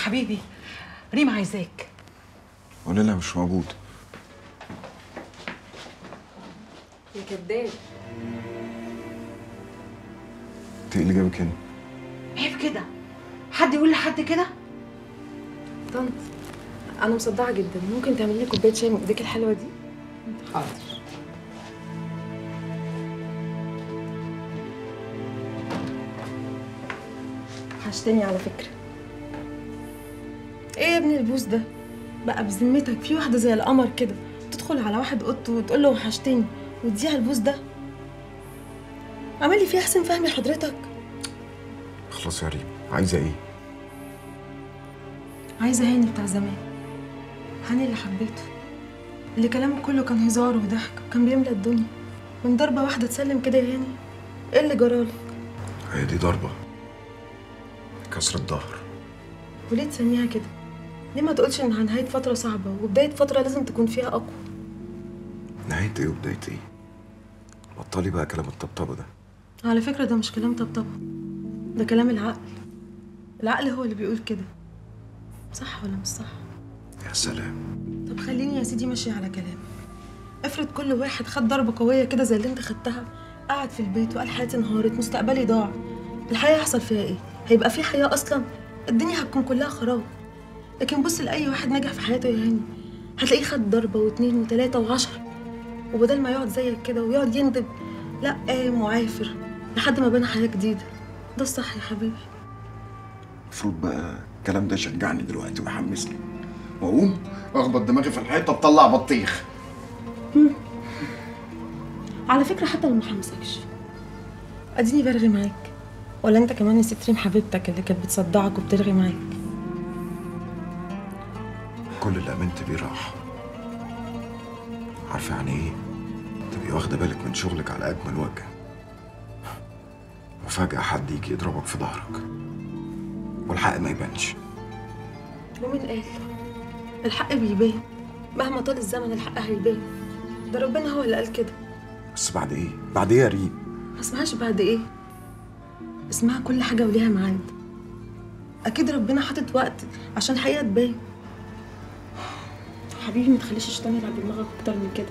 حبيبي ريم عايزاك قول لها مش موجود يا كداب انت ايه اللي جابك هنا عيب كده حد يقول لحد كده طنط انا مصدعه جدا ممكن تعملي لي كوبايه شاي من ايديك الحلوه دي حاضر وحشتني على فكره ايه يا ابني البوس ده بقى بذمتك في واحده زي القمر كده تدخل على واحد اوضته وتقول له وحشتني وتديها البوس ده عمل لي فيه حسين فهمي حضرتك خلاص يا ريم عايزه ايه عايزه هاني بتاع زمان هاني اللي حبيته اللي كلامه كله كان هزار وضحك وكان بيملى الدنيا من ضربه واحده تسلم كده يا هاني ايه اللي جرالك هي دي ضربه كسر الظهر وليه تسميها كده ليه ما تقولش انها نهايه فتره صعبه وبدايه فتره لازم تكون فيها اقوى نهايه ايه وبدايه ايه بطلي بقى كلام الطبطبه ده على فكره ده مش كلام طبطبه ده كلام العقل العقل هو اللي بيقول كده صح ولا مش صح يا سلام طب خليني يا سيدي ماشية على كلامك افرض كل واحد خد ضربة قوية كده زي اللي انت خدتها قعد في البيت وقال حياتي انهارت مستقبلي ضاع الحياة هيحصل فيها ايه؟ هيبقى في حياة أصلا؟ الدنيا هتكون كلها خراب لكن بص لأي واحد نجح في حياته يا هاني هتلاقيه خد ضربة واتنين وتلاتة وعشرة وبدل ما يقعد زيك كده ويقعد يندب لا قام وعافر لحد ما بنى حياة جديدة ده الصح يا حبيبي المفروض بقى الكلام ده يشجعني دلوقتي ويحمسني واقوم اخبط دماغي في الحيطه اطلع بطيخ على فكرة حتى لو محمسكش اديني برغي معاك ولا انت كمان نسيت ريم حبيبتك اللي كانت بتصدعك وبترغي معاك كل اللي امنت بيه راح عارفه يعني ايه تبقي واخده بالك من شغلك على اجمل وجه وفجاه حد يجي يضربك في ظهرك والحق ما يبانش ومين قال الحق بيبان مهما طال الزمن الحق هيبان ده ربنا هو اللي قال كده بس بعد ايه بعد ايه يا ريم ما اسمهاش بعد ايه اسمها كل حاجة وليها ميعاد اكيد ربنا حاطط وقت عشان الحقيقة تبان حبيبي ما تخليش الشيطان يلعب بدماغك اكتر من كده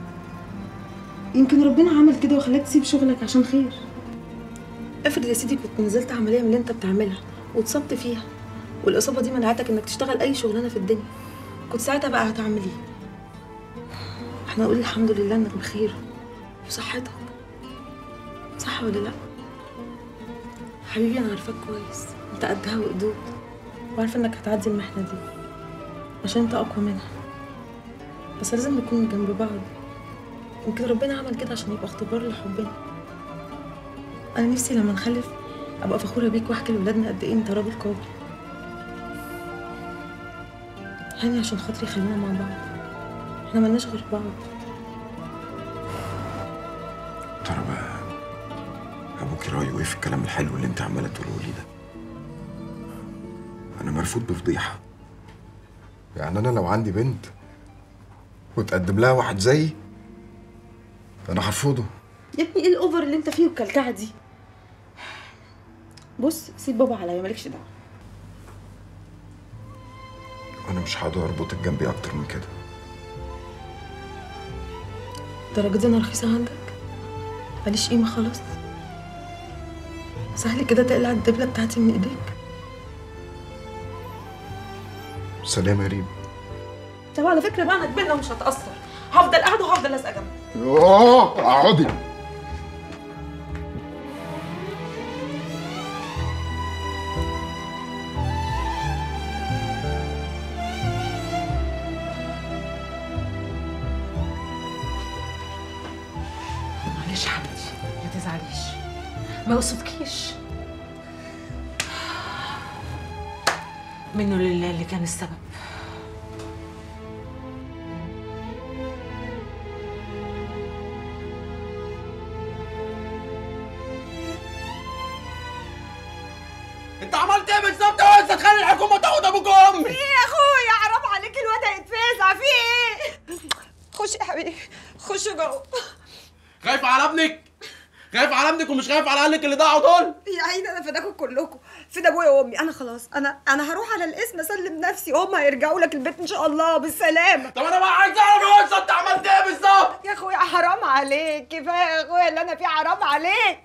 يمكن ربنا عمل كده وخلاك تسيب شغلك عشان خير افرض يا سيدي كنت نزلت عملية من اللي انت بتعملها واتصبت فيها والإصابة دي منعتك إنك تشتغل أي شغلانة في الدنيا كنت ساعتها بقى هتعمل إيه؟ احنا نقول الحمد لله إنك بخير وصحتك صح ولا لأ؟ حبيبي أنا عارفاك كويس أنت قدها وقدود وعارفة إنك هتعدي المحنة دي عشان أنت أقوى منها بس لازم نكون جنب بعض يمكن ربنا عمل كده عشان يبقى اختبار لحبنا أنا نفسي لما نخلف أبقى فخورة بيك وأحكي لولادنا قد إيه أنت راجل قوي هاني عشان خاطري خلينا مع بعض احنا ملناش غير بعض ترى بقى ابوكي رايه ايه في الكلام الحلو اللي انت عماله تقوله لي ده انا مرفوض بفضيحه يعني انا لو عندي بنت وتقدم لها واحد زيي انا هرفضه يا ابني ايه الاوفر اللي انت فيه والكلكعه دي بص سيب بابا عليا مالكش دعوه انا مش هقدر اربطك جنبي اكتر من كده الدرجه دي انا رخيصه عندك ماليش قيمه خلاص سهل كده تقلع الدبله بتاعتي من ايديك سلام يا ريم طب على فكره بقى انا كبرنا ومش هتاثر هفضل قاعده وهفضل لازقه جنبك اوه اقعدي معلش يا حبيبتي ما تزعليش ما يقصدكيش منه لله اللي كان السبب انت عملت ايه بالظبط يا واد تخلي الحكومه تاخد ابوك وامي ايه يا اخويا حرام عليك الواد هيتفزع في ايه خش يا حبيبي خش جوه خايف على ابنك خايف على ابنك ومش خايف على اهلك اللي ضاعوا دول يا عيني انا فداكم كلكم في فين ابويا وامي انا خلاص انا انا هروح على القسم اسلم نفسي هم هيرجعوا لك البيت ان شاء الله بالسلامه طب انا بقى عايز اعرف يا انثى انت عملت ايه بالظبط يا اخويا حرام عليك كفايه يا اخويا اللي انا فيه حرام عليك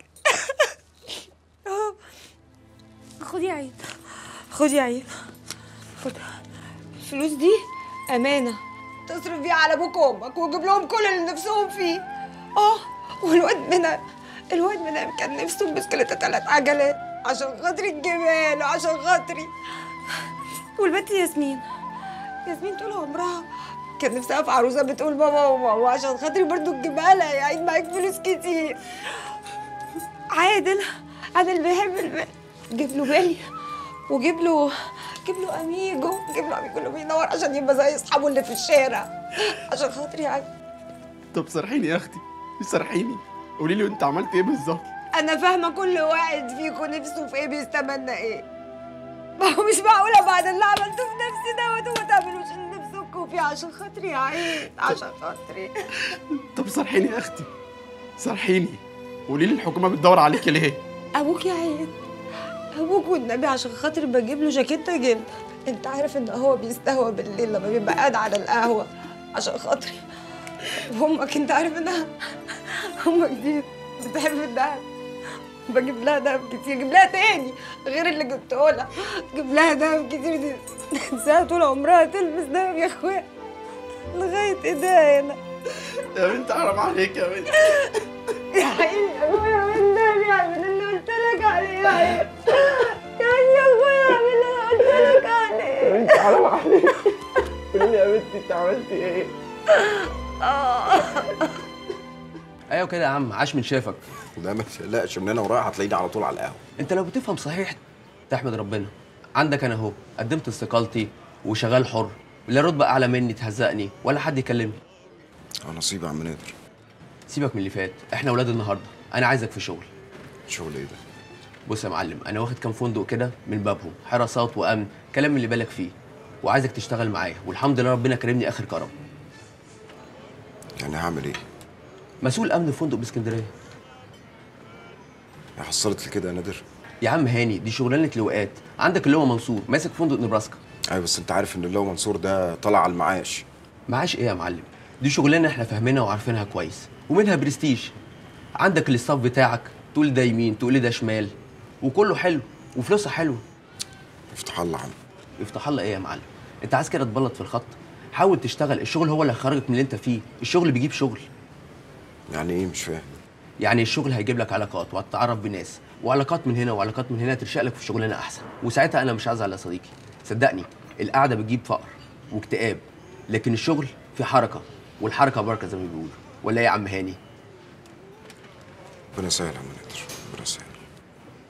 خد يا عين خد يا عين خد الفلوس دي امانه تصرف بيها على ابوك وامك وجيب لهم كل اللي نفسهم فيه اه والواد منى الواد منى كان نفسه بسكليتة ثلاث عجلات عشان خاطري الجمال وعشان خاطري والبنت ياسمين ياسمين طول عمرها كان نفسها في عروسه بتقول بابا وماما وعشان خاطري برضو الجمالة يعيد معاك فلوس كتير عادل عادل بيحب البنت جيب له بالي وجيب له جيب له اميجو جيب له اميجو اللي بينور عشان يبقى زي اصحابه اللي في الشارع عشان خاطري عادل طب سرحيني يا اختي سرحيني قولي لي انت عملت ايه بالظبط انا فاهمه كل واحد فيكم نفسه في ايه بيستمنى ايه ما هو مش معقوله بعد اللي عملته في نفسي دوت وما تعملوش اللي نفسكم فيه عشان خاطري يا عين عشان خاطري طب سرحيني يا اختي سرحيني قولي لي الحكومه بتدور عليكي ليه ابوك يا عين ابوك والنبي عشان خاطر بجيب له جاكيته جلد انت عارف ان هو بيستهوى بالليل لما بيبقى قاعد على القهوه عشان خاطري وامك انت عارف انها امك دي بتحب الدهب بجيب لها دهب كتير جيب لها تاني غير اللي جبته لها جيب لها دهب كتير دي تنساها طول عمرها تلبس دهب يا اخويا لغايه ايديها هنا يا بنت حرام عليك يا بنت يا عيني يا ابويا والنبي اعمل اللي قلت لك عليه يا عيني يا عيني يا ابويا اعمل اللي قلت لك عليه بنت حرام عليك قولي لي يا بنتي انت عملتي ايه ايوه كده يا عم عاش من شافك لا ما تقلقش من هنا ورايح هتلاقيني على طول على القهوه انت لو بتفهم صحيح تحمد ربنا عندك انا اهو قدمت استقالتي وشغال حر لا رتبه اعلى مني تهزقني ولا حد يكلمني اه نصيب يا عم نادر سيبك من اللي فات احنا ولاد النهارده انا عايزك في شغل شغل ايه ده بص يا معلم انا واخد كام فندق كده من بابهم حراسات وامن كلام من اللي بالك فيه وعايزك تشتغل معايا والحمد لله ربنا كرمني اخر كرم يعني هعمل ايه مسؤول امن في فندق باسكندريه يا حصلت لي كده يا نادر يا عم هاني دي شغلانه لواءات عندك اللي هو منصور ماسك فندق نبراسكا ايوه بس انت عارف ان اللي هو منصور ده طلع على المعاش معاش ايه يا معلم دي شغلانه احنا فاهمينها وعارفينها كويس ومنها برستيج عندك الاستاف بتاعك تقول ده يمين تقول ده شمال وكله حلو وفلوسها حلوه افتح الله عم يفتح الله ايه يا معلم انت عايز كده تبلط في الخط حاول تشتغل الشغل هو اللي هيخرجك من اللي انت فيه الشغل بيجيب شغل يعني ايه مش فاهم يعني الشغل هيجيب لك علاقات وهتتعرف بناس وعلاقات من هنا وعلاقات من هنا ترشق لك في شغلانه احسن وساعتها انا مش هزعل يا صديقي صدقني القعده بتجيب فقر واكتئاب لكن الشغل في حركه والحركه بركه زي ما بيقولوا ولا ايه يا عم هاني ربنا يسهل يا عم نادر